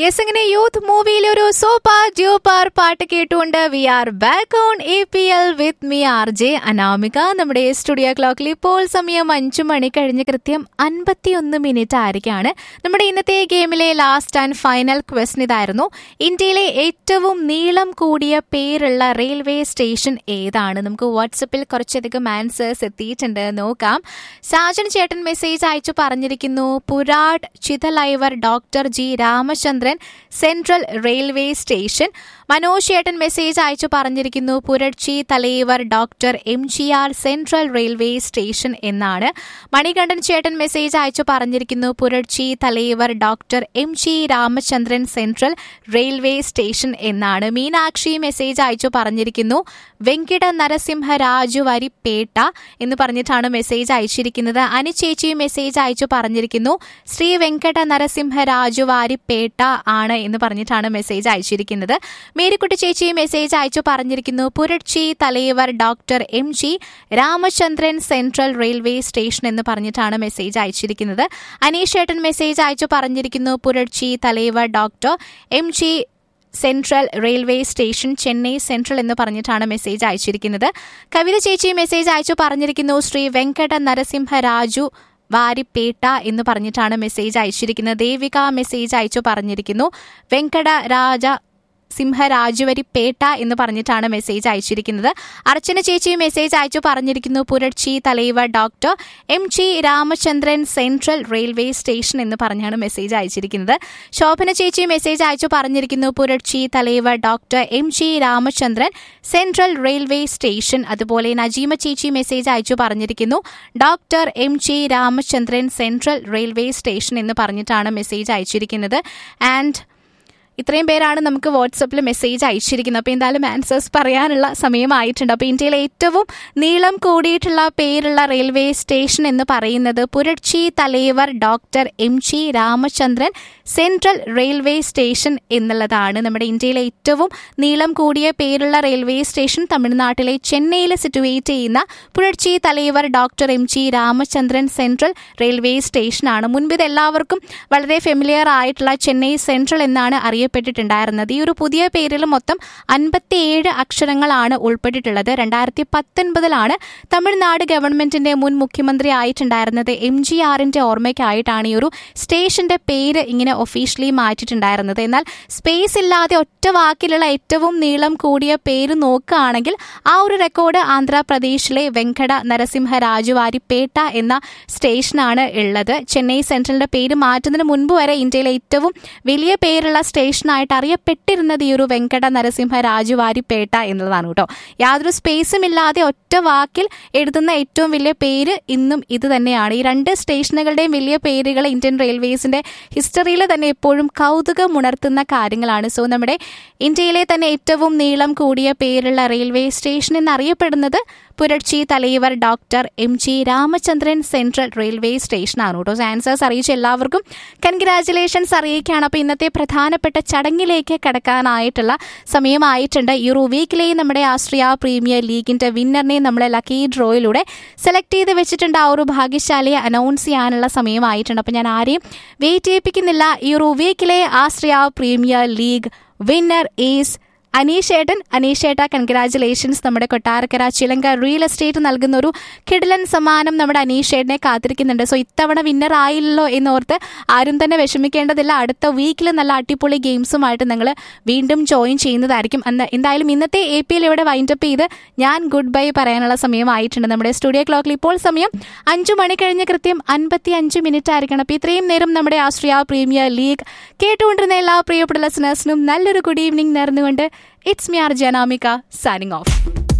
yes അങ്ങനെ youth മൂവിയിൽ ഒരു സൂപ്പർ ഡ്യൂപ്പർ പാട്ട് കേട്ടുകൊണ്ട് we are back on A P L with me R J Anamika നമ്മുടെ സ്റ്റുഡിയോ ക്ലോക്കിൽ ഇപ്പോൾ സമയം അഞ്ചു മണി കഴിഞ്ഞ് കൃത്യം അൻപത്തിയൊന്ന് മിനിറ്റ് ആയിരിക്കാണ് നമ്മുടെ ഇന്നത്തെ ഗെയിമിലെ ലാസ്റ്റ് ആൻഡ് ഫൈനൽ ക്വസ്റ്റൻ ഇതായിരുന്നു ഇന്ത്യയിലെ ഏറ്റവും നീളം കൂടിയ പേരുള്ള റെയിൽവേ സ്റ്റേഷൻ ഏതാണ് നമുക്ക് വാട്സപ്പിൽ കുറച്ചധികം ആൻസേഴ്സ് എത്തിയിട്ടുണ്ട് നോക്കാം സാജൻ ചേട്ടൻ മെസ്സേജ് അയച്ചു പറഞ്ഞിരിക്കുന്നു Puratchi Thalaivar doctor G Ramachandran central railway station Manoj ചേട്ടൻ മെസ്സേജ് അയച്ചു പറഞ്ഞിരിക്കുന്നു Puratchi Thalaivar doctor M G R central railway station എന്നാണ് മണികണ്ഠൻ ചേട്ടൻ മെസ്സേജ് അയച്ചു പറഞ്ഞിരിക്കുന്നു Puratchi Thalaivar doctor M G Ramachandran central railway station എന്നാണ് മീനാക്ഷി മെസ്സേജ് അയച്ചു പറഞ്ഞിരിക്കുന്നു വെങ്കിട നരസിംഹ രാജു വരിപ്പേട്ട എന്ന് പറഞ്ഞിട്ടാണ് മെസ്സേജ് അയച്ചിരിക്കുന്നത് അനുചേച്ചി മെസ്സേജ് അയച്ചു പറഞ്ഞിരിക്കുന്നു ശ്രീ വെങ്കട നരസിംഹ രാജു വാരിപ്പേട്ട ആണ് എന്ന് പറഞ്ഞിട്ടാണ് മെസ്സേജ് അയച്ചിരിക്കുന്നത് മേരിക്കുട്ടി ചേച്ചി മെസ്സേജ് അയച്ചു പറഞ്ഞിരിക്കുന്നു Puratchi Thalaivar doctor M G Ramachandran central railway station എന്ന് പറഞ്ഞിട്ടാണ് മെസ്സേജ് അയച്ചിരിക്കുന്നത് അനീഷ് ചേട്ടൻ മെസ്സേജ് അയച്ചു പറഞ്ഞിരിക്കുന്നു Puratchi Thalaivar doctor M G central railway station Chennai central എന്ന് പറഞ്ഞിട്ടാണ് മെസ്സേജ് അയച്ചിരിക്കുന്നത് കവിത ചേച്ചി മെസ്സേജ് അയച്ചു പറഞ്ഞിരിക്കുന്നു ശ്രീ വെങ്കട നരസിംഹ രാജു വാരിപ്പേട്ട എന്ന് പറഞ്ഞിട്ടാണ് മെസ്സേജ് അയച്ചിരിക്കുന്നത് ദേവിക മെസ്സേജ് അയച്ചു പറഞ്ഞിരിക്കുന്നു വെങ്കട രാജ സിംഹരാജുവരിപ്പേട്ട എന്ന് പറഞ്ഞിട്ടാണ് മെസ്സേജ് അയച്ചിരിക്കുന്നത് അർച്ചന ചേച്ചി മെസ്സേജ് അയച്ചു പറഞ്ഞിരിക്കുന്നു Puratchi Thalaivar doctor M G Ramachandran central railway station എന്ന് പറഞ്ഞാണ് മെസ്സേജ് അയച്ചിരിക്കുന്നത് ശോഭന ചേച്ചി മെസ്സേജ് അയച്ചു പറഞ്ഞിരിക്കുന്നു Puratchi Thalaivar doctor M G Ramachandran central railway station അതുപോലെ നജീമ ചേച്ചി മെസ്സേജ് അയച്ചു പറഞ്ഞിരിക്കുന്നു doctor M G Ramachandran central railway station എന്ന് പറഞ്ഞിട്ടാണ് മെസ്സേജ് അയച്ചിരിക്കുന്നത് ആൻഡ് ഇത്രയും പേരാണ് നമുക്ക് വാട്സപ്പിൽ മെസ്സേജ് അയച്ചിരിക്കുന്നത് അപ്പോൾ എന്തായാലും ആൻസേഴ്സ് പറയാനുള്ള സമയമായിട്ടുണ്ട് അപ്പോൾ ഇന്ത്യയിലെ ഏറ്റവും നീളം കൂടിയിട്ടുള്ള പേരുള്ള റെയിൽവേ സ്റ്റേഷൻ എന്ന് പറയുന്നത് Puratchi Thalaivar doctor M G Ramachandran central railway station എന്നുള്ളതാണ് നമ്മുടെ ഇന്ത്യയിലെ ഏറ്റവും നീളം കൂടിയ പേരുള്ള റെയിൽവേ സ്റ്റേഷൻ തമിഴ്നാട്ടിലെ ചെന്നൈയിൽ സിറ്റുവേറ്റ് ചെയ്യുന്ന Puratchi Thalaivar doctor M G Ramachandran central railway സ്റ്റേഷനാണ് മുൻപ് ഇത് എല്ലാവർക്കും വളരെ ഫെമിലിയർ ആയിട്ടുള്ള ചെന്നൈ സെൻട്രൽ എന്നാണ് അറിയപ്പെട്ടിട്ടുണ്ടായിരുന്നത് ഈ ഒരു പുതിയ പേരിൽ മൊത്തം അൻപത്തിയേഴ് അക്ഷരങ്ങളാണ് ഉൾപ്പെട്ടിട്ടുള്ളത് രണ്ടായിരത്തി പത്തൊൻപതിലാണ് തമിഴ്നാട് ഗവൺമെന്റിന്റെ മുൻ മുഖ്യമന്ത്രി ആയിട്ടുണ്ടായിരുന്നത് എം ജി ആറിന്റെ ഓർമ്മയ്ക്കായിട്ടാണ് ഈ ഒരു സ്റ്റേഷന്റെ പേര് ഇങ്ങനെ ഒഫീഷ്യലി മാറ്റിയിട്ടുണ്ടായിരുന്നത് എന്നാൽ സ്പേസ് ഇല്ലാതെ ഒറ്റ വാക്കിലുള്ള ഏറ്റവും നീളം കൂടിയ പേര് നോക്കുകയാണെങ്കിൽ ആ ഒരു റെക്കോർഡ് ആന്ധ്രാപ്രദേശിലെ വെങ്കട നരസിംഹ രാജുവാരിപ്പേട്ട എന്ന സ്റ്റേഷനാണ് ഉള്ളത് ചെന്നൈ സെൻട്രലിന്റെ പേര് മാറ്റുന്നതിന് മുൻപ് വരെ ഇന്ത്യയിലെ ഏറ്റവും വലിയ പേരുള്ള സ്റ്റേഷനായിട്ട് അറിയപ്പെട്ടിരുന്നത് ഈ ഒരു വെങ്കട നരസിംഹ രാജുവാരിപ്പേട്ട എന്നുള്ളതാണ് കേട്ടോ യാതൊരു സ്പേസും ഇല്ലാതെ ഒറ്റ വാക്കിൽ എഴുതുന്ന ഏറ്റവും വലിയ പേര് ഇന്നും ഇത് തന്നെയാണ് ഈ രണ്ട് സ്റ്റേഷനുകളുടെയും വലിയ പേരുകൾ ഇന്ത്യൻ റെയിൽവേസിന്റെ ഹിസ്റ്ററിയിൽ തന്നെ എപ്പോഴും കൗതുകം ഉണർത്തുന്ന കാര്യങ്ങളാണ് സോ നമ്മുടെ ഇന്ത്യയിലെ തന്നെ ഏറ്റവും നീളം കൂടിയ പേരുള്ള റെയിൽവേ സ്റ്റേഷൻ എന്നറിയപ്പെടുന്നത് Puratchi Thalaivar doctor M G Ramachandran central railway സ്റ്റേഷനാണ് കേട്ടോ ആൻസേഴ്സ് അറിയിച്ച എല്ലാവർക്കും കൺഗ്രാറ്റുലേഷൻസ് അറിയിക്കുകയാണ് അപ്പോൾ ഇന്നത്തെ പ്രധാനപ്പെട്ട ചടങ്ങിലേക്ക് കടക്കാനായിട്ടുള്ള സമയമായിട്ടുണ്ട് ഈ ഒരു വീക്കിലെ നമ്മുടെ ആസ്ട്രിയ പ്രീമിയർ ലീഗിന്റെ വിന്നറിനെ നമ്മളെ ലക്കി ഡ്രോയിലൂടെ സെലക്ട് ചെയ്ത് വെച്ചിട്ടുണ്ട് ആ ഒരു ഭാഗ്യശാലിയെ അനൗൺസ് ചെയ്യാനുള്ള സമയമായിട്ടുണ്ട് അപ്പോൾ ഞാൻ ആരെയും വെയിറ്റ് ചെയ്യിപ്പിക്കുന്നില്ല ഈ ഒരു വീക്കിലെ Austria premier league winner is അനീഷേട്ടൻ അനീഷേട്ട കൺഗ്രാറ്റുലേഷൻസ് നമ്മുടെ കൊട്ടാരക്കര ചിലങ്ക റിയൽ എസ്റ്റേറ്റ് നൽകുന്ന ഒരു കിടിലൻ സമ്മാനം നമ്മുടെ അനീഷേട്ടനെ കാത്തിരിക്കുന്നുണ്ട് സോ ഇത്തവണ വിന്നർ ആയില്ലല്ലോ എന്നോർത്ത് ആരും തന്നെ വിഷമിക്കേണ്ടതില്ല അടുത്ത വീക്കിൽ നല്ല അടിപൊളി ഗെയിംസുമായിട്ട് നിങ്ങൾ വീണ്ടും ജോയിൻ ചെയ്യുന്നതായിരിക്കും അന്ന് എന്തായാലും ഇന്നത്തെ എ പി എൽ ഇവിടെ വൈൻഡപ്പ് ചെയ്ത് ഞാൻ ഗുഡ് ബൈ പറയാനുള്ള സമയമായിട്ടുണ്ട് നമ്മുടെ സ്റ്റുഡിയോ ക്ലോക്കിൽ ഇപ്പോൾ സമയം അഞ്ചു മണി കഴിഞ്ഞ് കൃത്യം അൻപത്തി അഞ്ച് മിനിറ്റ് ആയിരിക്കണം അപ്പോൾ ഇത്രയും നേരം നമ്മുടെ ആസ്ട്രിയ പ്രീമിയർ ലീഗ് കേട്ടുകൊണ്ടിരുന്ന എല്ലാ പ്രിയപ്പെട്ട ലിസണേഴ്സിനും നല്ലൊരു ഗുഡ് ഈവനിങ് നേർന്നുകൊണ്ട് it's me R Janamika signing of